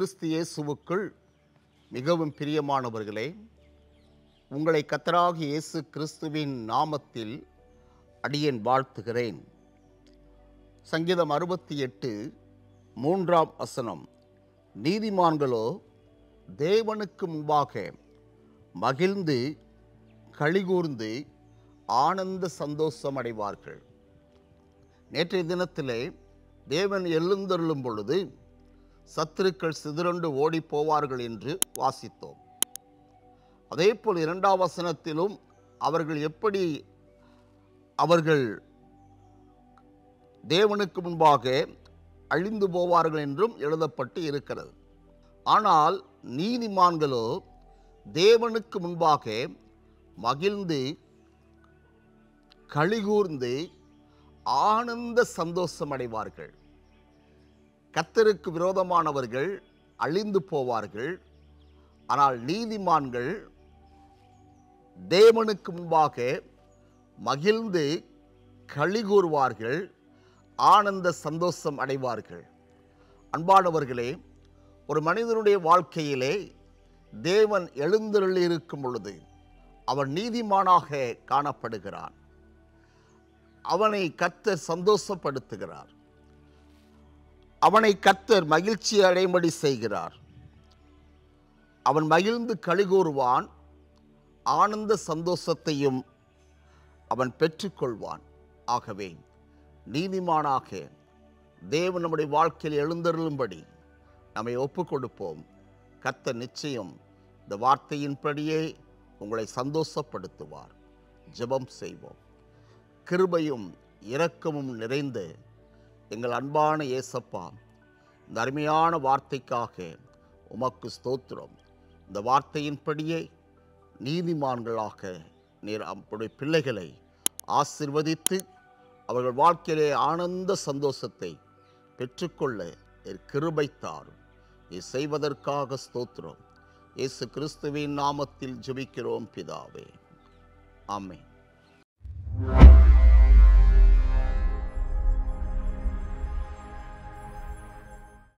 கிறிஸ்து இயேசுவுக்குள் மிகவும் பிரியமானவர்களே உங்களை கத்தராகி இயேசு கிறிஸ்துவின் நாமத்தில் அடியேன் வாழ்த்துகிறேன் சங்கீதம் அறுபத்தி எட்டு மூன்றாம் வசனம் நீதிமான்களோ தேவனுக்கு முன்பாக மகிழ்ந்து களிகூர்ந்து ஆனந்த சந்தோஷம் அடைவார்கள் நேற்றைய தினத்திலே தேவன் எழுந்தருளும் பொழுது சத்துருக்கள் சிதறண்டு ஓடிப் போவார்கள் என்று வாசித்தோம் அதேபோல் இரண்டாம் வசனத்திலும் அவர்கள் எப்படி அவர்கள் தேவனுக்கு முன்பாக அழிந்து போவார்கள் என்றும் எழுதப்பட்டு இருக்கிறது ஆனால் நீதிமான்களோ தேவனுக்கு முன்பாக மகிழ்ந்து களிகூர்ந்து ஆனந்த சந்தோஷம் அடைவார்கள் கத்தருக்கு விரோதமானவர்கள் அழிந்து போவார்கள் ஆனால் நீதிமான்கள் தேவனுக்கு முன்பாக மகிழ்ந்து களிகூறுவார்கள் ஆனந்த சந்தோஷம் அடைவார்கள் அன்பானவர்களே ஒரு மனிதனுடைய வாழ்க்கையிலே தேவன் எழுந்தருளியிருக்கும் பொழுது அவன் நீதிமானாக காணப்படுகிறான் அவனை கத்தர் சந்தோஷப்படுத்துகிறார் அவனை கத்தர் மகிழ்ச்சி அடையும்படி செய்கிறார் அவன் மகிழ்ந்து கழிகூறுவான் ஆனந்த சந்தோஷத்தையும் அவன் பெற்றுக்கொள்வான் ஆகவே நீதிமானாக தேவன் நம்முடைய வாழ்க்கையில் எழுந்தருளும்படி நம்மை ஒப்பு கொடுப்போம் கர்த்தர் நிச்சயம் இந்த வார்த்தையின்படியே உங்களை சந்தோஷப்படுத்துவார் ஜெபம் செய்வோம் கிருபையும் இரக்கமும் நிறைந்த எங்கள் அன்பான இயேசப்பா இந்த அருமையான வார்த்தைக்காக உமக்கு ஸ்தோத்திரம் இந்த வார்த்தையின்படியே நீதிமான்களாக நீர் அப்படி பிள்ளைகளை ஆசிர்வதித்து அவர்கள் வாழ்க்கையிலே ஆனந்த சந்தோஷத்தை பெற்றுக்கொள்ள நீர் கிருபை தாரும் நீ செய்வதற்காக ஸ்தோத்திரம் இயேசு கிறிஸ்துவின் நாமத்தில் ஜெபிக்கிறோம் பிதாவே ஆமென்